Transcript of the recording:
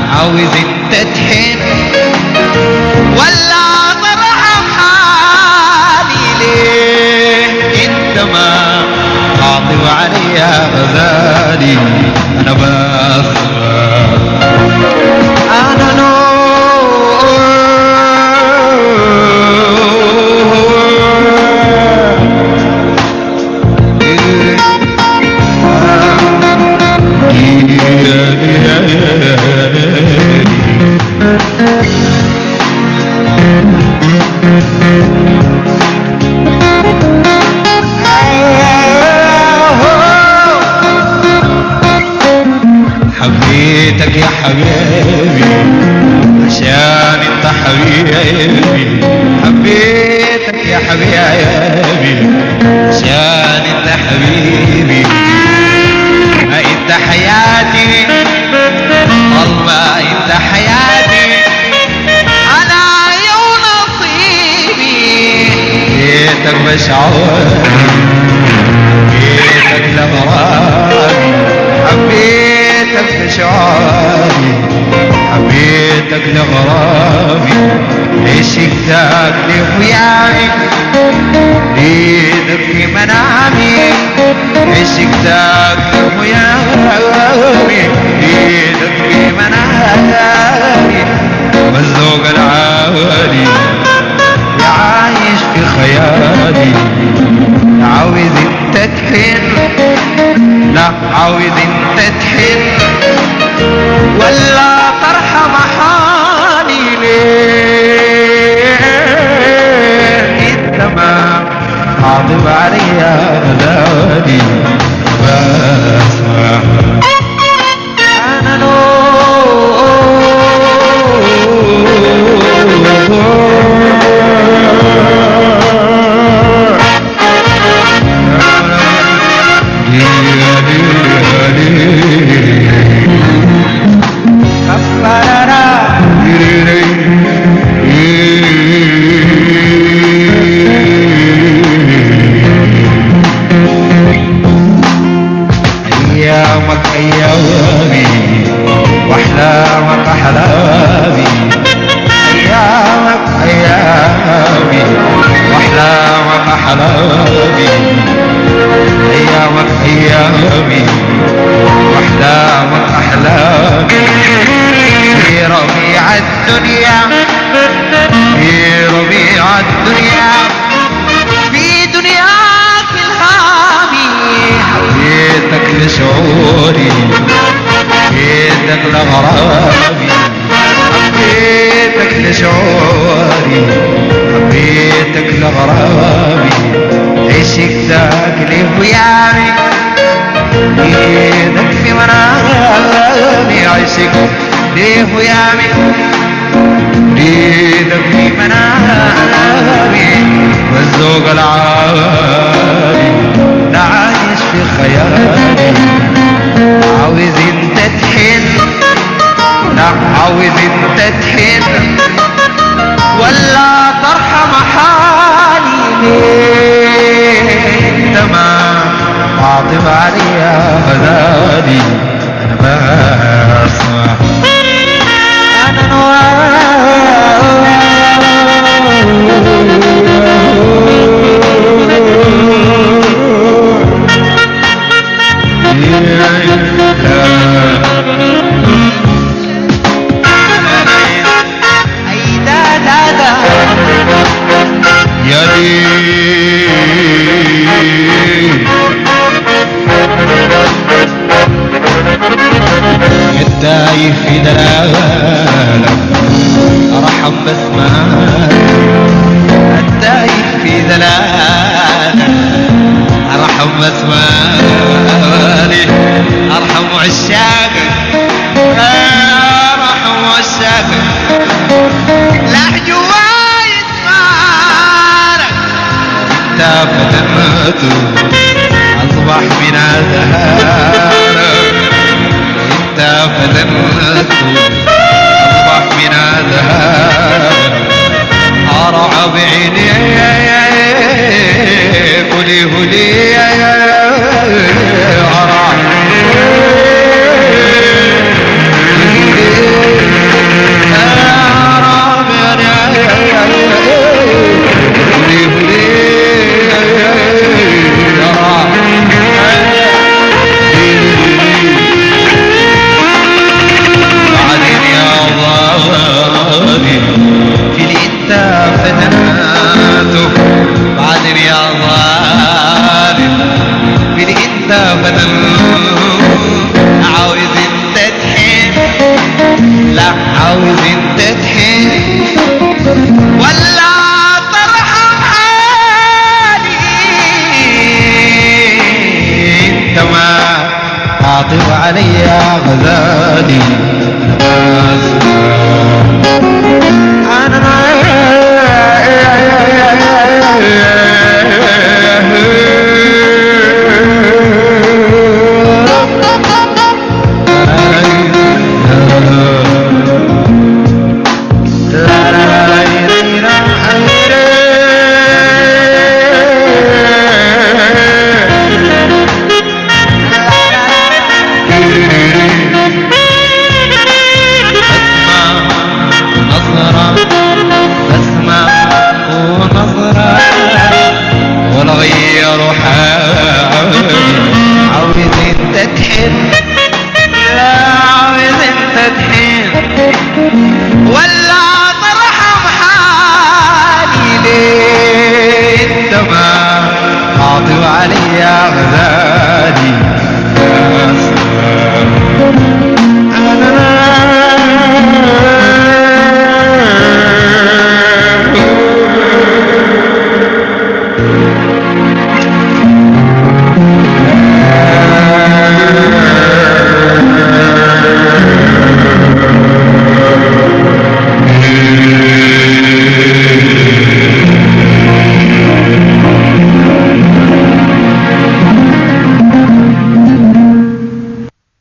عاوز انت تحن ولا ترحم حالي ليه انت ما عاطف علي يا غزالي انا بسمع انا حبيتك يا حبيبي عشان انت حبيبي حبيتك يا حبيبي عشان انت حبيبي ما انت حياتي والله انت حياتي انا يوم نصيبي بيتك بشعور بيتك لغرامي حبيتك بشعوري حبيتك لغرامي عشقتك لخيامي ليدك في منامي عشقتك لخيامي ليدك في منامي والذوق العالي يا عايش في خيالي يا عاوز انت تحن لا عاوز انت تحن ولا ترحم حالي ليه انت ما عاطف علي يا غزالي بسمع انا نور أيامك أيامي وأحلامك أحلامي أيامك أيامي وأحلامك أحلامي أيامك أيامي وأحلامك أحلامي في ربيع الدنيا في ربيع الدنيا في دنياك الهامي حبيتك لشعوري حبيتك لغرامي حبيتك لشعوري حبيتك لغرامي عشقتك لهيامي ايدك في منامي عشق لهيامي ايدك في منامي والذوق العالي لا عايش في خيالي عاوز انت تحن لا عاوز انت تحن ولا ترحم حالي ليه انت ما عاطف علي يا غزالي انا بسمع انا اي دا دا دا يا دي التايه في دلالك ارحم بسمالك التايه في دلالك ارحم بسمالي ارحم عشاقك ارحم عشاقك لا جواي اسمارك انت فتنته اصبح من ازهارك انت فتنته اصبح من ازهارك ارعى بعيني هلي هلي ارعى عاوز انت تحن ولا ترحم حالي انت ما عاطف علي يا غزالي بس